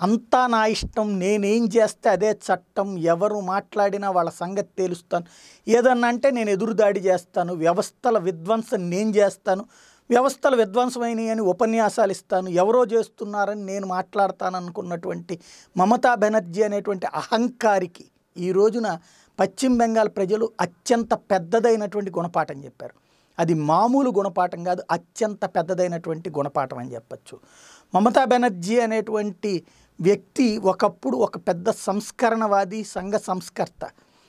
అంతా నా ఇష్టం నేనేం చేస్తే అదే చట్టం ఎవరు మాట్లాడినా వాళ్ళ సంగతి తేలుస్తాను ఏదన్నా అంటే నేను ఎదురుదాడి చేస్తాను వ్యవస్థల విధ్వంసం నేను చేస్తాను వ్యవస్థల విధ్వంసమైనవి అని ఉపన్యాసాలు ఇస్తాను ఎవరో చేస్తున్నారని నేను మాట్లాడతాను అనుకున్నటువంటి మమతా బెనర్జీ అనేటువంటి అహంకారికి ఈ రోజున పశ్చిమ బెంగాల్ ప్రజలు అత్యంత పెద్దదైనటువంటి గుణపాఠం చెప్పారు అది మామూలు గుణపాఠం కాదు అత్యంత పెద్దదైనటువంటి గుణపాఠం అని చెప్పచ్చు మమతా బెనర్జీ అనేటువంటి వ్యక్తి ఒకప్పుడు ఒక పెద్ద సంస్కరణవాది సంఘ సంస్కర్త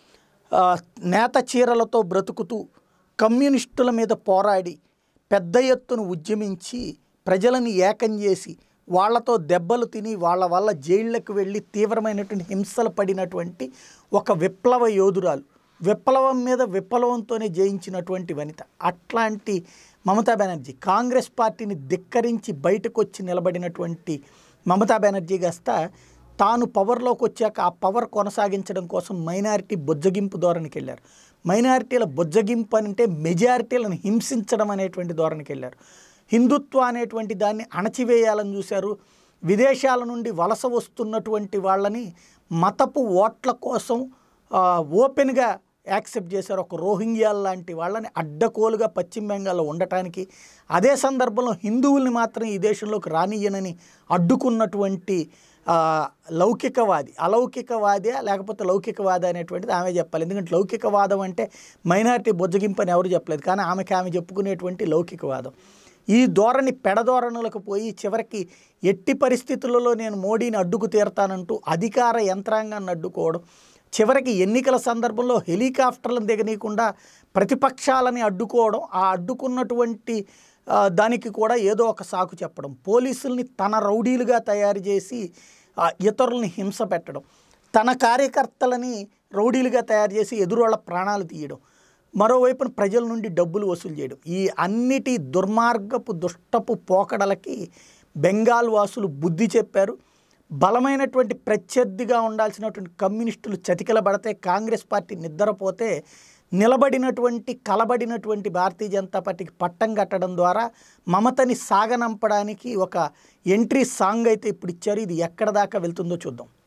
ఆ, నేత చీరలతో బ్రతుకుతూ కమ్యూనిస్టుల మీద పోరాడి పెద్ద ఎత్తున ఉద్యమించి ప్రజలని ఏకం చేసి వాళ్ళతో దెబ్బలు తిని వాళ్ళ వల్ల జైళ్ళకు వెళ్ళి తీవ్రమైనటువంటి హింసలు పడినటువంటి ఒక విప్లవ యోధురాలు విప్లవం మీద విప్లవంతోనే జయించినటువంటి వనిత అట్లాంటి మమతా బెనర్జీ కాంగ్రెస్ పార్టీని ధిక్కరించి బయటకు వచ్చి నిలబడినటువంటి మమతా బెనర్జీ కాస్త తాను పవర్లోకి వచ్చాక ఆ పవర్ కొనసాగించడం కోసం మైనారిటీ బుజ్జగింపు ధోరణికి వెళ్ళారు మైనారిటీల బుజ్జగింపు అంటే మెజారిటీలను హింసించడం అనేటువంటి ధోరణికి వెళ్ళారు హిందుత్వ అనేటువంటి దాన్ని అణచివేయాలని చూశారు విదేశాల నుండి వలస వస్తున్నటువంటి వాళ్ళని మతపు ఓట్ల కోసం ఆ, ఓపెన్గా యాక్సెప్ట్ చేశారు ఒక రోహింగ్యాల లాంటి వాళ్ళని అడ్డకోలుగా పశ్చిమ బెంగాల్లో ఉండటానికి అదే సందర్భంలో హిందువుల్ని మాత్రం ఈ దేశంలోకి రానియనని అడ్డుకున్నటువంటి ఆ, లౌకికవాది అలౌకికవాదే లేకపోతే లౌకికవాది అనేటువంటిది ఆమె చెప్పాలి ఎందుకంటే లౌకికవాదం అంటే మైనారిటీ బుజ్జగింపు అని ఎవరు చెప్పలేదు కానీ ఆమెకి ఆమె చెప్పుకునేటువంటి లౌకికవాదం ఈ ధోరణి పెడధోరణులకు పోయి చివరికి ఎట్టి పరిస్థితులలో నేను మోడీని అడ్డుకు తీరతానంటూ అధికార యంత్రాంగాన్ని అడ్డుకోవడం చివరికి ఎన్నికల సందర్భంలో హెలికాప్టర్లను దిగనీయకుండా ప్రతిపక్షాలని అడ్డుకోవడం ఆ అడ్డుకున్నటువంటి ఆ, దానికి కూడా ఏదో ఒక సాకు చెప్పడం పోలీసుల్ని తన రౌడీలుగా తయారు చేసి ఆ, ఇతరుల్ని హింస పెట్టడం తన కార్యకర్తలని రౌడీలుగా తయారు చేసి ఎదురోళ్ళ ప్రాణాలు తీయడం మరోవైపున ప్రజల నుండి డబ్బులు వసూలు చేయడం ఈ అన్నిటి దుర్మార్గపు దుష్టపు పోకడలకి బెంగాల్ వాసులు బుద్ధి చెప్పారు బలమైనటువంటి ప్రత్యర్థిగా ఉండాల్సినటువంటి కమ్యూనిస్టులు చతికిలబడితే కాంగ్రెస్ పార్టీ నిద్రపోతే నిలబడినటువంటి కలబడినటువంటి భారతీయ జనతా పార్టీకి పట్టం కట్టడం ద్వారా మమతని సాగనంపడానికి ఒక ఎంట్రీ సాంగ్ అయితే ఇప్పుడు ఇచ్చారు ఇది ఎక్కడ దాకా వెళ్తుందో చూద్దాం